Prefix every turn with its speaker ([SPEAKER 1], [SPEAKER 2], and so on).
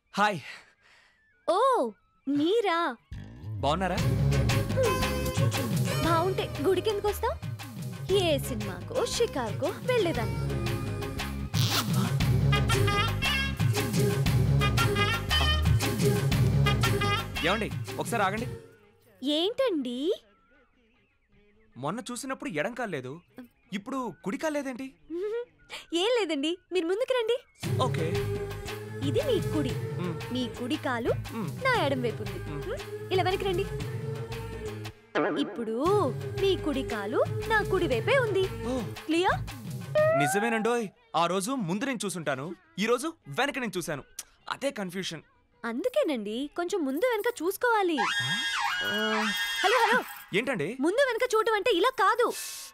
[SPEAKER 1] Hi
[SPEAKER 2] ఓ మీరా
[SPEAKER 1] బాగున్నారా
[SPEAKER 2] బాగుంటే గుడికి ఎందుకు వస్తావు ఏ సినిమాకో షికార్కో వెళ్ళేదాన్ని
[SPEAKER 1] ఏమండి ఒకసారి ఆగండి
[SPEAKER 2] ఏంటండి
[SPEAKER 1] మొన్న చూసినప్పుడు ఎడం కాలేదు ఇప్పుడు కుడి కాలేదేంటి
[SPEAKER 2] ఏం లేదండి మీరు ముందుకు రండి
[SPEAKER 1] ఓకే
[SPEAKER 2] ఇది మీ కుడి
[SPEAKER 1] మ్,
[SPEAKER 2] మీ కుడి కాలు
[SPEAKER 1] మ్.
[SPEAKER 2] నా ఎడం వైపు ఉంది మ్, ఇలా వెనక్కి రండి ఇప్పుడు మీ కుడి కాలు నా కుడి వైపే ఉంది
[SPEAKER 1] ఓ
[SPEAKER 2] క్లియర్
[SPEAKER 1] నిజమేనండోయ్ ఆ రోజు ముందు నేను చూసుంటాను ఈ రోజు వెనక నేను చూశాను అదే కన్ఫ్యూషన్
[SPEAKER 2] అందుకేనండి కొంచెం ముందు వెనక చూసుకోవాలి హలో హలో
[SPEAKER 1] ఏంటండి
[SPEAKER 2] ముందు వెనక చూడటం అంటే ఇలా కాదు